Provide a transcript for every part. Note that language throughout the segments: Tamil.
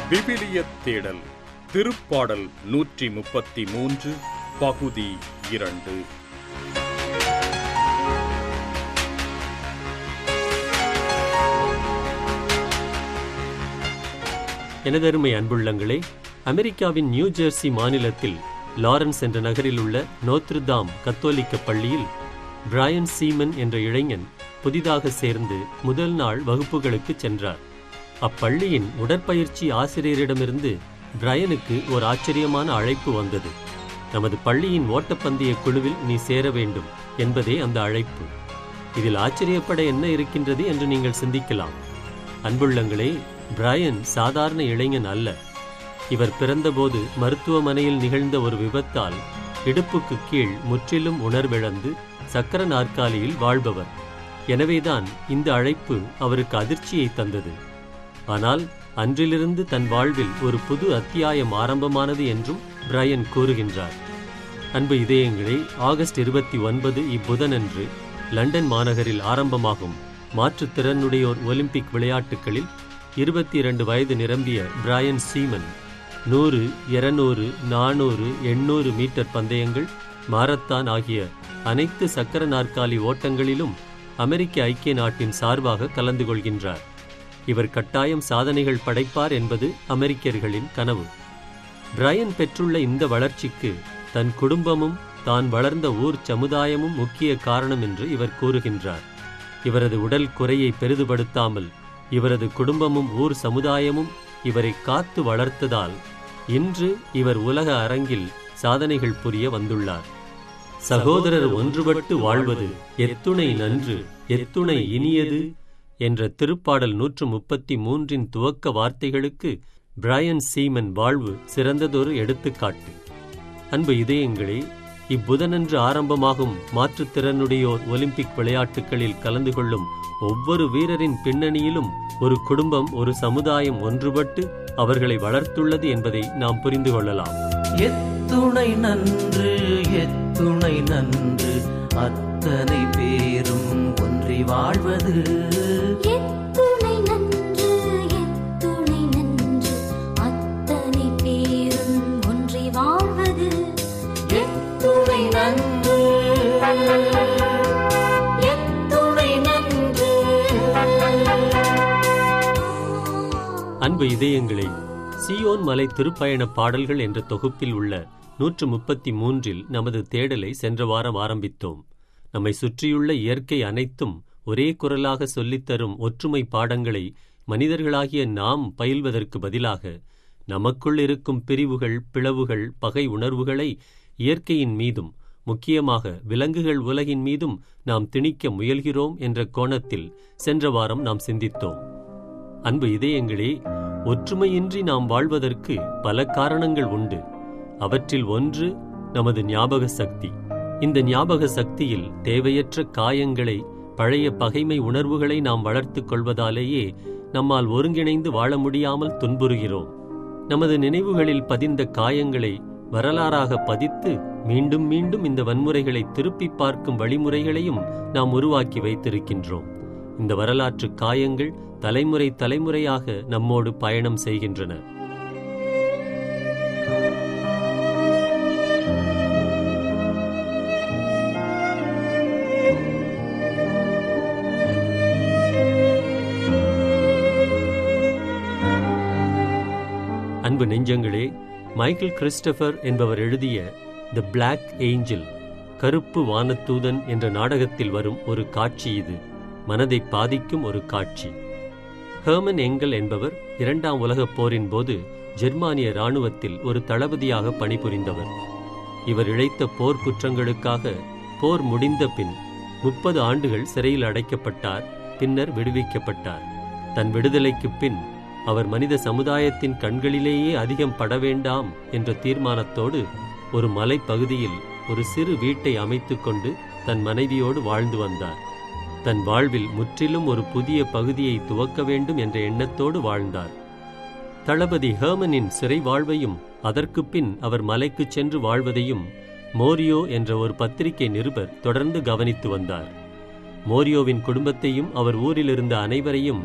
விவிலியத் தேடல் திருப்பாடல் நூற்றி முப்பத்தி மூன்று பகுதி இரண்டு எனதருமை அன்புள்ளங்களே அமெரிக்காவின் நியூ ஜெர்சி மாநிலத்தில் லாரன்ஸ் என்ற நகரில் உள்ள நோத்ருதாம் கத்தோலிக்க பள்ளியில் பிரையன் சீமன் என்ற இளைஞன் புதிதாக சேர்ந்து முதல் நாள் வகுப்புகளுக்கு சென்றார் அப்பள்ளியின் உடற்பயிற்சி ஆசிரியரிடமிருந்து பிரையனுக்கு ஒரு ஆச்சரியமான அழைப்பு வந்தது நமது பள்ளியின் ஓட்டப்பந்தய குழுவில் நீ சேர வேண்டும் என்பதே அந்த அழைப்பு இதில் ஆச்சரியப்பட என்ன இருக்கின்றது என்று நீங்கள் சிந்திக்கலாம் அன்புள்ளங்களே பிரையன் சாதாரண இளைஞன் அல்ல இவர் பிறந்தபோது மருத்துவமனையில் நிகழ்ந்த ஒரு விபத்தால் இடுப்புக்கு கீழ் முற்றிலும் உணர்விழந்து சக்கர நாற்காலியில் வாழ்பவர் எனவேதான் இந்த அழைப்பு அவருக்கு அதிர்ச்சியை தந்தது ஆனால் அன்றிலிருந்து தன் வாழ்வில் ஒரு புது அத்தியாயம் ஆரம்பமானது என்றும் பிரையன் கூறுகின்றார் அன்பு இதயங்களே ஆகஸ்ட் இருபத்தி ஒன்பது இப்புதனன்று லண்டன் மாநகரில் ஆரம்பமாகும் மாற்றுத்திறனுடையோர் ஒலிம்பிக் விளையாட்டுகளில் இருபத்தி இரண்டு வயது நிரம்பிய பிரையன் சீமன் நூறு இருநூறு நானூறு எண்ணூறு மீட்டர் பந்தயங்கள் மாரத்தான் ஆகிய அனைத்து சக்கர நாற்காலி ஓட்டங்களிலும் அமெரிக்க ஐக்கிய நாட்டின் சார்பாக கலந்து கொள்கின்றார் இவர் கட்டாயம் சாதனைகள் படைப்பார் என்பது அமெரிக்கர்களின் கனவு பிரையன் பெற்றுள்ள இந்த வளர்ச்சிக்கு தன் குடும்பமும் தான் வளர்ந்த ஊர் சமுதாயமும் முக்கிய காரணம் என்று இவர் கூறுகின்றார் இவரது உடல் குறையை பெரிதுபடுத்தாமல் இவரது குடும்பமும் ஊர் சமுதாயமும் இவரை காத்து வளர்த்ததால் இன்று இவர் உலக அரங்கில் சாதனைகள் புரிய வந்துள்ளார் சகோதரர் ஒன்றுபட்டு வாழ்வது எத்துணை நன்று எத்துணை இனியது என்ற திருப்பாடல் நூற்று முப்பத்தி மூன்றின் துவக்க வார்த்தைகளுக்கு பிரையன் சீமன் வாழ்வு சிறந்ததொரு எடுத்துக்காட்டு அன்பு இதயங்களே இப்புதனன்று ஆரம்பமாகும் மாற்றுத்திறனுடையோர் ஒலிம்பிக் விளையாட்டுகளில் கலந்து கொள்ளும் ஒவ்வொரு வீரரின் பின்னணியிலும் ஒரு குடும்பம் ஒரு சமுதாயம் ஒன்றுபட்டு அவர்களை வளர்த்துள்ளது என்பதை நாம் புரிந்து கொள்ளலாம் எத்துணை நன்று எத்துணை நன்று அத்தனை பேரும் ஒன்றி வாழ்வது எத்துணை நன்று எத்துணை நன்று அத்தனை பேரும் ஒன்றி வாழ்வது எத்துணை நன்று எத்துணை நன்று அன்பு இதயங்களே சியோன் மலை திருப்பயண பாடல்கள் என்ற தொகுப்பில் உள்ள நூற்று முப்பத்தி மூன்றில் நமது தேடலை சென்ற வாரம் ஆரம்பித்தோம் நம்மை சுற்றியுள்ள இயற்கை அனைத்தும் ஒரே குரலாக சொல்லித்தரும் ஒற்றுமை பாடங்களை மனிதர்களாகிய நாம் பயில்வதற்கு பதிலாக நமக்குள் இருக்கும் பிரிவுகள் பிளவுகள் பகை உணர்வுகளை இயற்கையின் மீதும் முக்கியமாக விலங்குகள் உலகின் மீதும் நாம் திணிக்க முயல்கிறோம் என்ற கோணத்தில் சென்ற வாரம் நாம் சிந்தித்தோம் அன்பு இதயங்களே ஒற்றுமையின்றி நாம் வாழ்வதற்கு பல காரணங்கள் உண்டு அவற்றில் ஒன்று நமது ஞாபக சக்தி இந்த ஞாபக சக்தியில் தேவையற்ற காயங்களை பழைய பகைமை உணர்வுகளை நாம் வளர்த்துக் கொள்வதாலேயே நம்மால் ஒருங்கிணைந்து வாழ முடியாமல் துன்புறுகிறோம் நமது நினைவுகளில் பதிந்த காயங்களை வரலாறாக பதித்து மீண்டும் மீண்டும் இந்த வன்முறைகளை திருப்பி பார்க்கும் வழிமுறைகளையும் நாம் உருவாக்கி வைத்திருக்கின்றோம் இந்த வரலாற்று காயங்கள் தலைமுறை தலைமுறையாக நம்மோடு பயணம் செய்கின்றன அன்பு நெஞ்சங்களே மைக்கேல் கிறிஸ்டபர் என்பவர் எழுதிய தி பிளாக் ஏஞ்சல் கருப்பு வானத்தூதன் என்ற நாடகத்தில் வரும் ஒரு காட்சி இது மனதை பாதிக்கும் ஒரு காட்சி ஹெர்மன் எங்கல் என்பவர் இரண்டாம் உலகப் போரின் போது ஜெர்மானிய இராணுவத்தில் ஒரு தளபதியாக பணிபுரிந்தவர் இவர் இழைத்த போர் குற்றங்களுக்காக போர் முடிந்த பின் முப்பது ஆண்டுகள் சிறையில் அடைக்கப்பட்டார் பின்னர் விடுவிக்கப்பட்டார் தன் விடுதலைக்குப் பின் அவர் மனித சமுதாயத்தின் கண்களிலேயே அதிகம் பட வேண்டாம் என்ற தீர்மானத்தோடு ஒரு மலைப்பகுதியில் ஒரு சிறு வீட்டை அமைத்துக்கொண்டு தன் மனைவியோடு வாழ்ந்து வந்தார் தன் வாழ்வில் முற்றிலும் ஒரு புதிய பகுதியை துவக்க வேண்டும் என்ற எண்ணத்தோடு வாழ்ந்தார் தளபதி ஹேமனின் சிறை வாழ்வையும் அதற்குப் பின் அவர் மலைக்குச் சென்று வாழ்வதையும் மோரியோ என்ற ஒரு பத்திரிகை நிருபர் தொடர்ந்து கவனித்து வந்தார் மோரியோவின் குடும்பத்தையும் அவர் ஊரில் இருந்த அனைவரையும்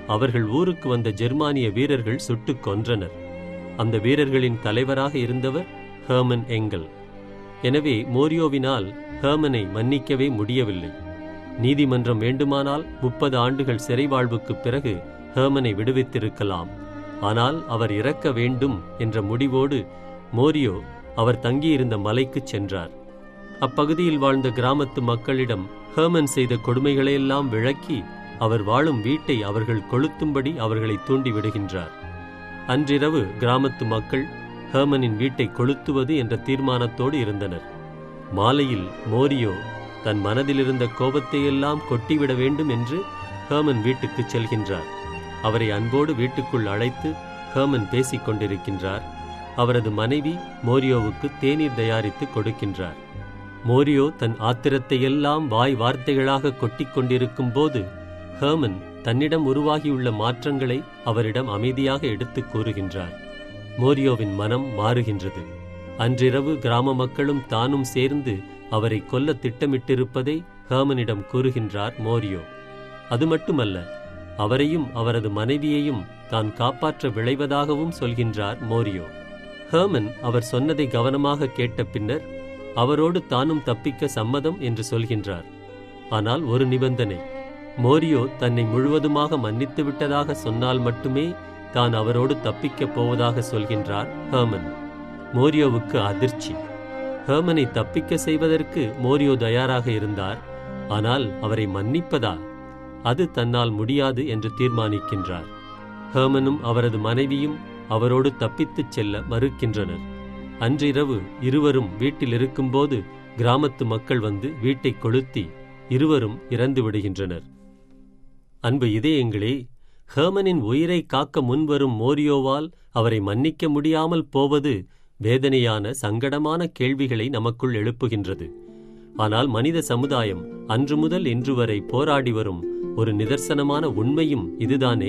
அவர்கள் ஊருக்கு வந்த ஜெர்மானிய வீரர்கள் சுட்டுக் கொன்றனர் அந்த வீரர்களின் தலைவராக இருந்தவர் ஹெர்மன் எங்கல் எனவே மோரியோவினால் ஹெர்மனை மன்னிக்கவே முடியவில்லை நீதிமன்றம் வேண்டுமானால் முப்பது ஆண்டுகள் சிறை வாழ்வுக்குப் பிறகு ஹெர்மனை விடுவித்திருக்கலாம் ஆனால் அவர் இறக்க வேண்டும் என்ற முடிவோடு மோரியோ அவர் தங்கியிருந்த மலைக்குச் சென்றார் அப்பகுதியில் வாழ்ந்த கிராமத்து மக்களிடம் ஹெர்மன் செய்த கொடுமைகளையெல்லாம் விளக்கி அவர் வாழும் வீட்டை அவர்கள் கொளுத்தும்படி அவர்களை தூண்டி விடுகின்றார் அன்றிரவு கிராமத்து மக்கள் ஹெர்மனின் வீட்டை கொளுத்துவது என்ற தீர்மானத்தோடு இருந்தனர் மாலையில் மோரியோ தன் மனதிலிருந்த கோபத்தையெல்லாம் கொட்டிவிட வேண்டும் என்று ஹெர்மன் வீட்டுக்குச் செல்கின்றார் அவரை அன்போடு வீட்டுக்குள் அழைத்து ஹெர்மன் பேசிக் கொண்டிருக்கின்றார் அவரது மனைவி மோரியோவுக்கு தேநீர் தயாரித்து கொடுக்கின்றார் மோரியோ தன் ஆத்திரத்தையெல்லாம் வாய் வார்த்தைகளாக கொட்டிக் கொண்டிருக்கும் போது ஹெர்மன் தன்னிடம் உருவாகியுள்ள மாற்றங்களை அவரிடம் அமைதியாக எடுத்துக் கூறுகின்றார் மோரியோவின் மனம் மாறுகின்றது அன்றிரவு கிராம மக்களும் தானும் சேர்ந்து அவரை கொல்ல திட்டமிட்டிருப்பதை ஹேமனிடம் கூறுகின்றார் மோரியோ அது மட்டுமல்ல அவரையும் அவரது மனைவியையும் தான் காப்பாற்ற விளைவதாகவும் சொல்கின்றார் மோரியோ ஹேமன் அவர் சொன்னதை கவனமாக கேட்ட பின்னர் அவரோடு தானும் தப்பிக்க சம்மதம் என்று சொல்கின்றார் ஆனால் ஒரு நிபந்தனை மோரியோ தன்னை முழுவதுமாக மன்னித்து விட்டதாக சொன்னால் மட்டுமே தான் அவரோடு தப்பிக்கப் போவதாக சொல்கின்றார் ஹேமன் மோரியோவுக்கு அதிர்ச்சி ஹேமனை தப்பிக்க செய்வதற்கு மோரியோ தயாராக இருந்தார் ஆனால் அவரை மன்னிப்பதா அது தன்னால் முடியாது என்று தீர்மானிக்கின்றார் ஹேமனும் அவரது மனைவியும் அவரோடு தப்பித்துச் செல்ல மறுக்கின்றனர் அன்றிரவு இருவரும் வீட்டில் இருக்கும்போது கிராமத்து மக்கள் வந்து வீட்டை கொளுத்தி இருவரும் இறந்து விடுகின்றனர் அன்பு இதயங்களே ஹேமனின் உயிரை காக்க முன்வரும் மோரியோவால் அவரை மன்னிக்க முடியாமல் போவது வேதனையான சங்கடமான கேள்விகளை நமக்குள் எழுப்புகின்றது ஆனால் மனித சமுதாயம் அன்று முதல் இன்று வரை போராடி வரும் ஒரு நிதர்சனமான உண்மையும் இதுதானே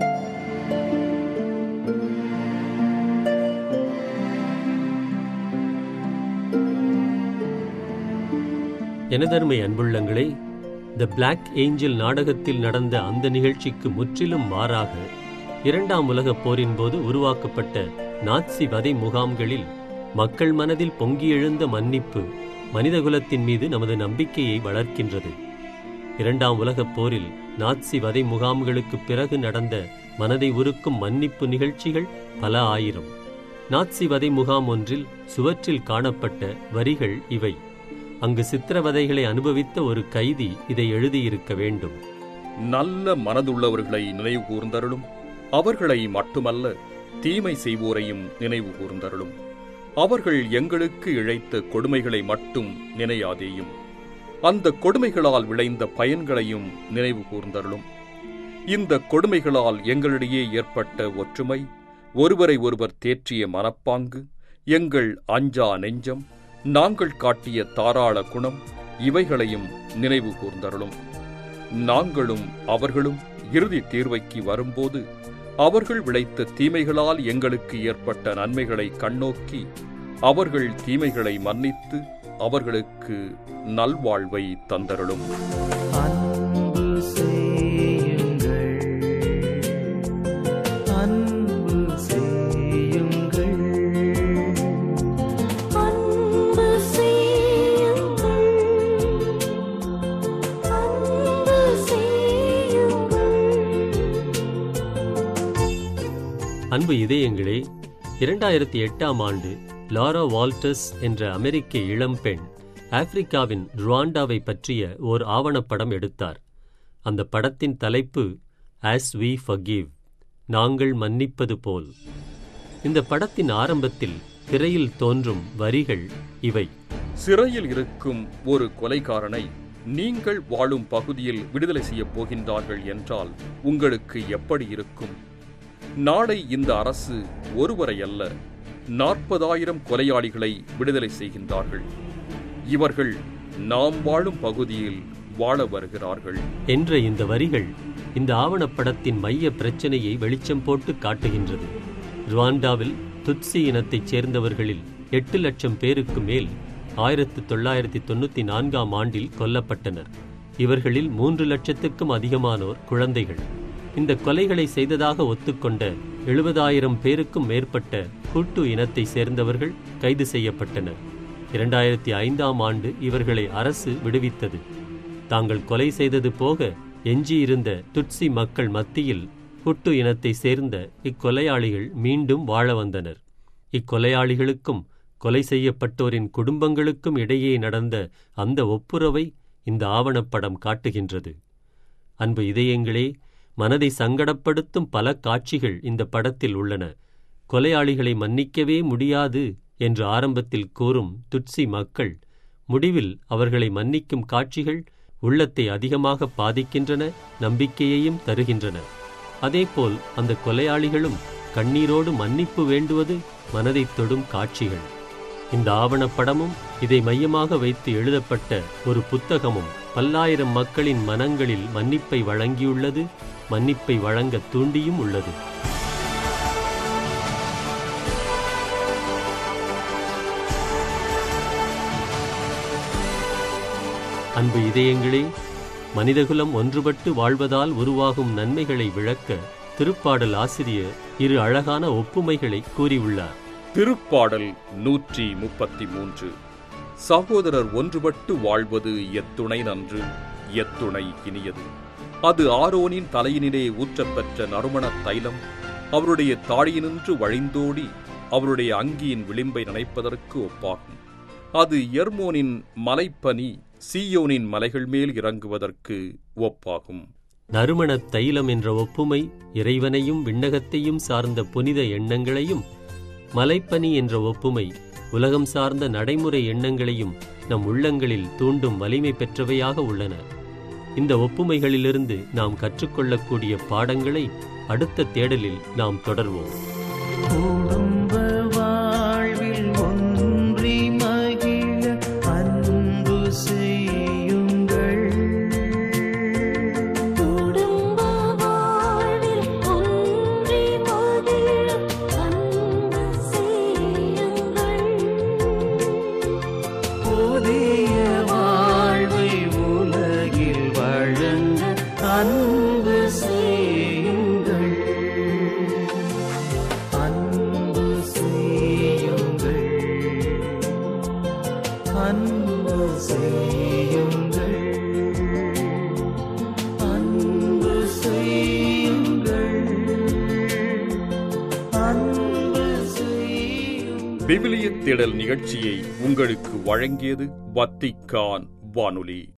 எனதருமை அன்புள்ளங்களே த பிளாக் ஏஞ்சல் நாடகத்தில் நடந்த அந்த நிகழ்ச்சிக்கு முற்றிலும் மாறாக இரண்டாம் உலகப் போரின் போது உருவாக்கப்பட்ட நாட்சி வதை முகாம்களில் மக்கள் மனதில் பொங்கி எழுந்த மன்னிப்பு மனிதகுலத்தின் மீது நமது நம்பிக்கையை வளர்க்கின்றது இரண்டாம் உலகப் போரில் நாட்சி வதை முகாம்களுக்குப் பிறகு நடந்த மனதை உருக்கும் மன்னிப்பு நிகழ்ச்சிகள் பல ஆயிரம் நாட்சி வதை முகாம் ஒன்றில் சுவற்றில் காணப்பட்ட வரிகள் இவை அங்கு சித்திரவதைகளை அனுபவித்த ஒரு கைதி இதை எழுதியிருக்க வேண்டும் நல்ல மனதுள்ளவர்களை நினைவு கூர்ந்தருளும் அவர்களை மட்டுமல்ல தீமை செய்வோரையும் நினைவு கூர்ந்தருளும் அவர்கள் எங்களுக்கு இழைத்த கொடுமைகளை மட்டும் நினையாதேயும் அந்த கொடுமைகளால் விளைந்த பயன்களையும் நினைவு கூர்ந்தருளும் இந்த கொடுமைகளால் எங்களிடையே ஏற்பட்ட ஒற்றுமை ஒருவரை ஒருவர் தேற்றிய மனப்பாங்கு எங்கள் அஞ்சா நெஞ்சம் நாங்கள் காட்டிய தாராள குணம் இவைகளையும் நினைவு கூர்ந்தருளும் நாங்களும் அவர்களும் இறுதி தீர்வைக்கு வரும்போது அவர்கள் விளைத்த தீமைகளால் எங்களுக்கு ஏற்பட்ட நன்மைகளை கண்ணோக்கி அவர்கள் தீமைகளை மன்னித்து அவர்களுக்கு நல்வாழ்வை தந்தருளும் அன்பு செய்யுங்கள் அன்பு செய்யுங்கள் அன்பு செய்யுங்கள் அன்பு செய்யுங்கள் அன்பு இதயங்களே இரண்டாயிரத்தி எட்டாம் ஆண்டு லாரா வால்டர்ஸ் என்ற அமெரிக்க இளம்பெண் ஆப்பிரிக்காவின் ருவாண்டாவை பற்றிய ஓர் ஆவணப்படம் எடுத்தார் அந்த படத்தின் தலைப்பு ஆஸ் வி forgive நாங்கள் மன்னிப்பது போல் இந்த படத்தின் ஆரம்பத்தில் திரையில் தோன்றும் வரிகள் இவை சிறையில் இருக்கும் ஒரு கொலைகாரனை நீங்கள் வாழும் பகுதியில் விடுதலை செய்யப் போகின்றார்கள் என்றால் உங்களுக்கு எப்படி இருக்கும் நாளை இந்த அரசு ஒருவரை அல்ல நாற்பதாயிரம் கொலையாளிகளை விடுதலை செய்கின்றார்கள் இவர்கள் நாம் வாழும் பகுதியில் வாழ வருகிறார்கள் என்ற இந்த வரிகள் இந்த ஆவணப்படத்தின் மைய பிரச்சனையை வெளிச்சம் போட்டு காட்டுகின்றது ருவாண்டாவில் துட்சி இனத்தைச் சேர்ந்தவர்களில் எட்டு லட்சம் பேருக்கு மேல் ஆயிரத்து தொள்ளாயிரத்தி தொண்ணூத்தி நான்காம் ஆண்டில் கொல்லப்பட்டனர் இவர்களில் மூன்று லட்சத்துக்கும் அதிகமானோர் குழந்தைகள் இந்த கொலைகளை செய்ததாக ஒத்துக்கொண்ட எழுபதாயிரம் பேருக்கும் மேற்பட்ட ஹுட்டு இனத்தை சேர்ந்தவர்கள் கைது செய்யப்பட்டனர் இரண்டாயிரத்தி ஐந்தாம் ஆண்டு இவர்களை அரசு விடுவித்தது தாங்கள் கொலை செய்தது போக எஞ்சியிருந்த துட்சி மக்கள் மத்தியில் ஹுட்டு இனத்தை சேர்ந்த இக்கொலையாளிகள் மீண்டும் வாழ வந்தனர் இக்கொலையாளிகளுக்கும் கொலை செய்யப்பட்டோரின் குடும்பங்களுக்கும் இடையே நடந்த அந்த ஒப்புரவை இந்த ஆவணப்படம் காட்டுகின்றது அன்பு இதயங்களே மனதை சங்கடப்படுத்தும் பல காட்சிகள் இந்த படத்தில் உள்ளன கொலையாளிகளை மன்னிக்கவே முடியாது என்று ஆரம்பத்தில் கூறும் துட்சி மக்கள் முடிவில் அவர்களை மன்னிக்கும் காட்சிகள் உள்ளத்தை அதிகமாக பாதிக்கின்றன நம்பிக்கையையும் தருகின்றன அதேபோல் அந்த கொலையாளிகளும் கண்ணீரோடு மன்னிப்பு வேண்டுவது மனதைத் தொடும் காட்சிகள் இந்த ஆவணப்படமும் இதை மையமாக வைத்து எழுதப்பட்ட ஒரு புத்தகமும் பல்லாயிரம் மக்களின் மனங்களில் மன்னிப்பை வழங்கியுள்ளது மன்னிப்பை வழங்க தூண்டியும் உள்ளது அன்பு இதயங்களே மனிதகுலம் ஒன்றுபட்டு வாழ்வதால் உருவாகும் நன்மைகளை விளக்க திருப்பாடல் ஆசிரியர் இரு அழகான ஒப்புமைகளை கூறியுள்ளார் திருப்பாடல் நூற்றி முப்பத்தி மூன்று சகோதரர் ஒன்றுபட்டு வாழ்வது எத்துணை நன்று எத்துணை இனியது அது ஆரோனின் தலையினிலே ஊற்றப்பெற்ற நறுமணத் தைலம் அவருடைய தாழியினின்று வழிந்தோடி அவருடைய அங்கியின் விளிம்பை நினைப்பதற்கு ஒப்பாகும் அது எர்மோனின் மலைப்பனி சீயோனின் மலைகள் மேல் இறங்குவதற்கு ஒப்பாகும் நறுமணத் தைலம் என்ற ஒப்புமை இறைவனையும் விண்ணகத்தையும் சார்ந்த புனித எண்ணங்களையும் மலைப்பனி என்ற ஒப்புமை உலகம் சார்ந்த நடைமுறை எண்ணங்களையும் நம் உள்ளங்களில் தூண்டும் வலிமை பெற்றவையாக உள்ளன இந்த ஒப்புமைகளிலிருந்து நாம் கற்றுக்கொள்ளக்கூடிய பாடங்களை அடுத்த தேடலில் நாம் தொடர்வோம் குடும்ப வாழ்வில் ஒன்றி மகிழ அன்பு செய்யுங்கள் குடும்ப வாழ்வில் ஒன்றி மகிழ அன்பு செய்யுங்கள் புதிய வாழ்வை உலகில் வழங்க அன்பு செய்யுங்கள் அன்பு செய்யுங்கள் அன்பு செய்யுங்கள் அன்பு செய்யுங்கள் அன்பு செய்யுங்கள் விவிலிய தேடல் நிகழ்ச்சியை உங்களுக்கு வழங்கியது வத்திக்கான் வானொலி